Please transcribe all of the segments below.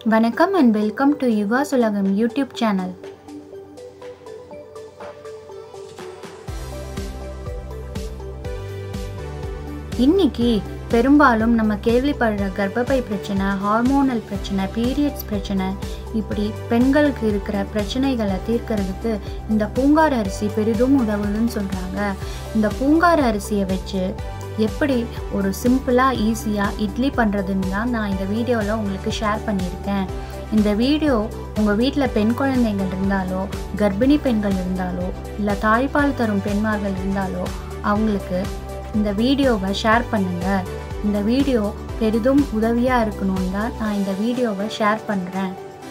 வணக்கம் and welcome to யுகா சுலகம் யூடியூப் சேனல் இன்னைக்கு பெரும்பாலும் நம்ம கேள்விப்படுற கர்ப்பப்பை பிரச்சனை ஹார்மோனல் பிரச்சனை பீரியட்ஸ் பிரச்சனை இப்படி பெண்களுக்கு இருக்கிற பிரச்சனைகளை தீர்க்கறதுக்கு இந்த பூங்கார் அரிசி பெரிதும் உதவுதுன்னு சொல்கிறாங்க இந்த பூங்கார் அரிசியை வச்சு எப்படி ஒரு சிம்பிளாக ஈஸியாக இட்லி பண்ணுறதுன்னு தான் நான் இந்த வீடியோவில் உங்களுக்கு ஷேர் பண்ணியிருக்கேன் இந்த வீடியோ உங்கள் வீட்டில் பெண் குழந்தைகள் இருந்தாலோ கர்ப்பிணி பெண்கள் இருந்தாலோ இல்லை தாய்ப்பால் தரும் பெண்மார்கள் இருந்தாலோ அவங்களுக்கு இந்த வீடியோவை ஷேர் பண்ணுங்கள் இந்த வீடியோ பெரிதும் உதவியாக இருக்கணும்னு தான் நான் இந்த வீடியோவை ஷேர் பண்ணுறேன்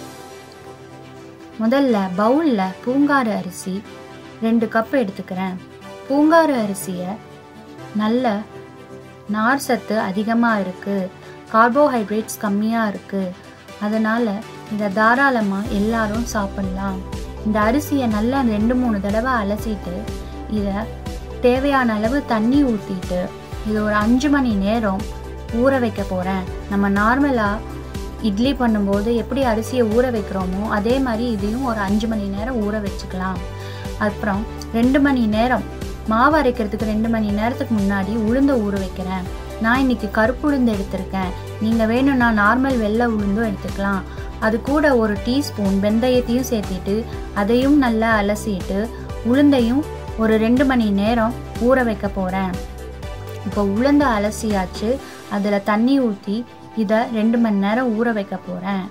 முதல்ல பவுலில் பூங்காறு அரிசி ரெண்டு கப் எடுத்துக்கிறேன் பூங்காறு அரிசியை நல்ல நார் சத்து அதிகமாக இருக்குது கார்போஹைட்ரேட்ஸ் கம்மியாக இருக்குது அதனால் இதை தாராளமாக எல்லாரும் சாப்பிட்லாம் இந்த அரிசியை நல்லா ரெண்டு மூணு தடவை அலசிட்டு இதை தேவையான அளவு தண்ணி ஊற்றிட்டு இது ஒரு அஞ்சு மணி நேரம் ஊற வைக்க போகிறேன் நம்ம நார்மலாக இட்லி பண்ணும்போது எப்படி அரிசியை ஊற வைக்கிறோமோ அதே மாதிரி இதையும் ஒரு அஞ்சு மணி நேரம் ஊற வச்சுக்கலாம் அப்புறம் ரெண்டு மணி நேரம் மாவு அரைக்கிறதுக்கு ரெண்டு மணி நேரத்துக்கு முன்னாடி உளுந்த ஊற வைக்கிறேன் நான் இன்னைக்கு கருப்பு உளுந்து எடுத்திருக்கேன் நீங்கள் வேணும்னா நார்மல் வெள்ளை உளுந்தும் எடுத்துக்கலாம் அது கூட ஒரு டீஸ்பூன் வெந்தயத்தையும் சேர்த்திட்டு அதையும் நல்லா அலசிட்டு உளுந்தையும் ஒரு ரெண்டு மணி நேரம் ஊற வைக்க போகிறேன் இப்போ உளுந்த அலசியாச்சு அதில் தண்ணி ஊற்றி இதை ரெண்டு மணி நேரம் ஊற வைக்க போகிறேன்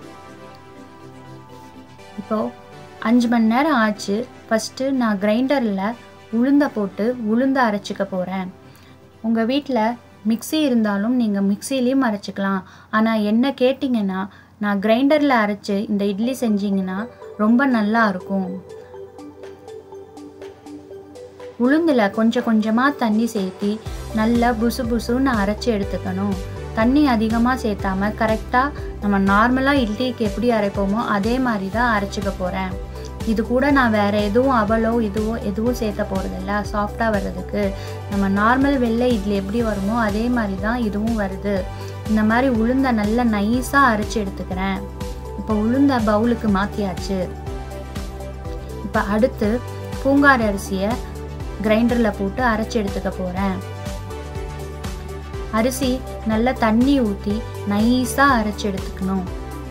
இப்போது அஞ்சு மணி நேரம் ஆச்சு ஃபஸ்ட்டு நான் கிரைண்டரில் உளுந்த போட்டு உளுந்த அரைச்சிக்க போகிறேன் உங்கள் வீட்டில் மிக்சி இருந்தாலும் நீங்கள் மிக்சிலையும் அரைச்சிக்கலாம் ஆனால் என்ன கேட்டிங்கன்னா நான் கிரைண்டரில் அரைச்சி இந்த இட்லி செஞ்சிங்கன்னா ரொம்ப நல்லா இருக்கும் உளுந்தில் கொஞ்சம் கொஞ்சமாக தண்ணி சேர்த்தி நல்லா புசு புசுன்னு அரைச்சி எடுத்துக்கணும் தண்ணி அதிகமாக சேர்த்தாம கரெக்டாக நம்ம நார்மலாக இட்லிக்கு எப்படி அரைப்போமோ அதே மாதிரி தான் அரைச்சிக்க போகிறேன் இது கூட நான் வேறு எதுவும் அவலோ இதுவோ எதுவும் சேர்த்த போகிறதில்ல சாஃப்டாக வர்றதுக்கு நம்ம நார்மல் வெள்ளை இட்லி எப்படி வருமோ அதே மாதிரி தான் இதுவும் வருது இந்த மாதிரி உளுந்த நல்லா நைஸாக அரைச்சி எடுத்துக்கிறேன் இப்போ உளுந்த பவுலுக்கு மாற்றியாச்சு இப்போ அடுத்து பூங்கார் அரிசியை கிரைண்டரில் போட்டு அரைச்சி எடுத்துக்க போகிறேன் அரிசி நல்லா தண்ணி ஊற்றி நைஸாக அரைச்சி எடுத்துக்கணும்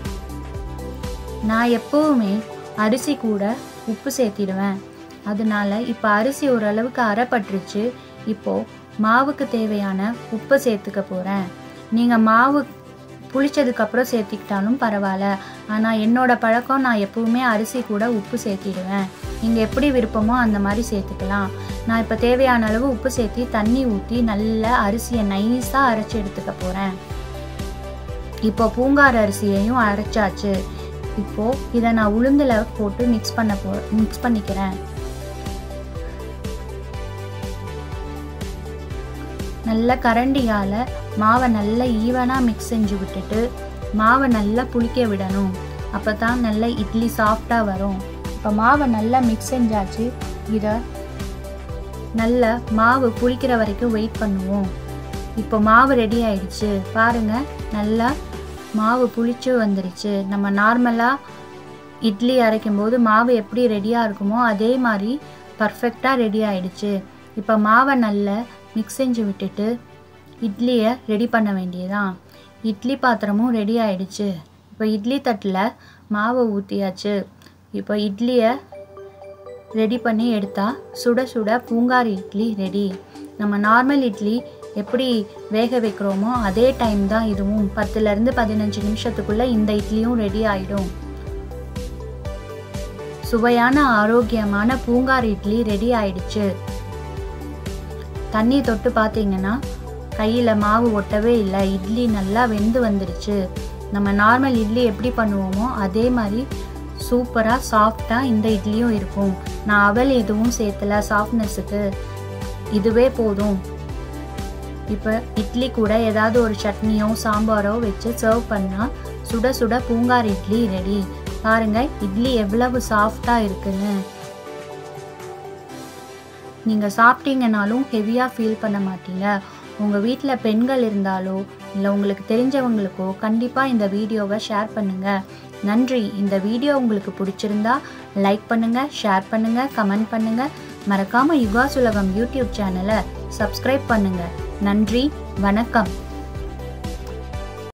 நான் எப்போவுமே அரிசி கூட உப்பு சேர்த்திடுவேன் அதனால இப்போ அரிசி ஓரளவுக்கு அரைப்பட்டுருச்சு இப்போது மாவுக்கு தேவையான உப்பை சேர்த்துக்க போகிறேன் நீங்கள் மாவு புளிச்சதுக்கப்புறம் சேர்த்திக்கிட்டாலும் பரவாயில்ல ஆனால் என்னோட பழக்கம் நான் எப்பவுமே அரிசி கூட உப்பு சேர்த்திடுவேன் நீங்கள் எப்படி விருப்பமோ அந்த மாதிரி சேர்த்துக்கலாம் நான் இப்போ தேவையான அளவு உப்பு சேர்த்தி தண்ணி ஊற்றி நல்லா அரிசியை நைஸாக அரைச்சி எடுத்துக்க போகிறேன் இப்போ பூங்கார் அரிசியையும் அரைச்சாச்சு இப்போது இதை நான் உளுந்தில் போட்டு மிக்ஸ் பண்ண போ மிக்ஸ் பண்ணிக்கிறேன் நல்ல கரண்டியால் மாவை நல்லா ஈவனாக மிக்ஸ் செஞ்சு விட்டுட்டு மாவை நல்லா புளிக்க விடணும் அப்போ தான் நல்ல இட்லி சாஃப்டாக வரும் இப்போ மாவை நல்லா மிக்ஸ் செஞ்சாச்சு இதை நல்ல மாவு புளிக்கிற வரைக்கும் வெயிட் பண்ணுவோம் இப்போ மாவு ரெடி ஆயிடுச்சு பாருங்கள் நல்லா மாவு புளிச்சு வந்துருச்சு நம்ம நார்மலாக இட்லி அரைக்கும் போது மாவு எப்படி ரெடியாக இருக்குமோ அதே மாதிரி பர்ஃபெக்டாக ரெடி ஆயிடுச்சு இப்போ மாவை நல்லா மிக்ஸ் செஞ்சு விட்டுட்டு இட்லியை ரெடி பண்ண வேண்டியதான் இட்லி பாத்திரமும் ரெடி ஆயிடுச்சு இப்போ இட்லி தட்டில் மாவை ஊற்றியாச்சு இப்போ இட்லியை ரெடி பண்ணி எடுத்தால் சுட சுட பூங்கார் இட்லி ரெடி நம்ம நார்மல் இட்லி எப்படி வேக வைக்கிறோமோ அதே டைம் தான் இதுவும் பத்துலேருந்து பதினஞ்சு நிமிஷத்துக்குள்ளே இந்த இட்லியும் ரெடி ஆகிடும் சுவையான ஆரோக்கியமான பூங்கார் இட்லி ரெடி ஆயிடுச்சு தண்ணி தொட்டு பார்த்தீங்கன்னா கையில் மாவு ஒட்டவே இல்லை இட்லி நல்லா வெந்து வந்துடுச்சு நம்ம நார்மல் இட்லி எப்படி பண்ணுவோமோ அதே மாதிரி சூப்பராக சாஃப்டாக இந்த இட்லியும் இருக்கும் நான் அவல் எதுவும் சேர்த்தல சாஃப்ட்னஸுக்கு இதுவே போதும் இப்போ இட்லி கூட ஏதாவது ஒரு சட்னியோ சாம்பாரோ வச்சு சர்வ் பண்ணால் சுட சுட பூங்கார் இட்லி ரெடி பாருங்க இட்லி எவ்வளவு சாஃப்டாக இருக்குன்னு நீங்கள் சாப்பிட்டீங்கனாலும் ஹெவியாக ஃபீல் பண்ண மாட்டீங்க உங்கள் வீட்டில் பெண்கள் இருந்தாலோ இல்லை உங்களுக்கு தெரிஞ்சவங்களுக்கோ கண்டிப்பாக இந்த வீடியோவை ஷேர் பண்ணுங்கள் நன்றி இந்த வீடியோ உங்களுக்கு பிடிச்சிருந்தா லைக் பண்ணுங்கள் ஷேர் பண்ணுங்கள் கமெண்ட் பண்ணுங்கள் மறக்காமல் யுகா சுலகம் யூடியூப் சேனலை சப்ஸ்கிரைப் பண்ணுங்கள் நன்றி வணக்கம்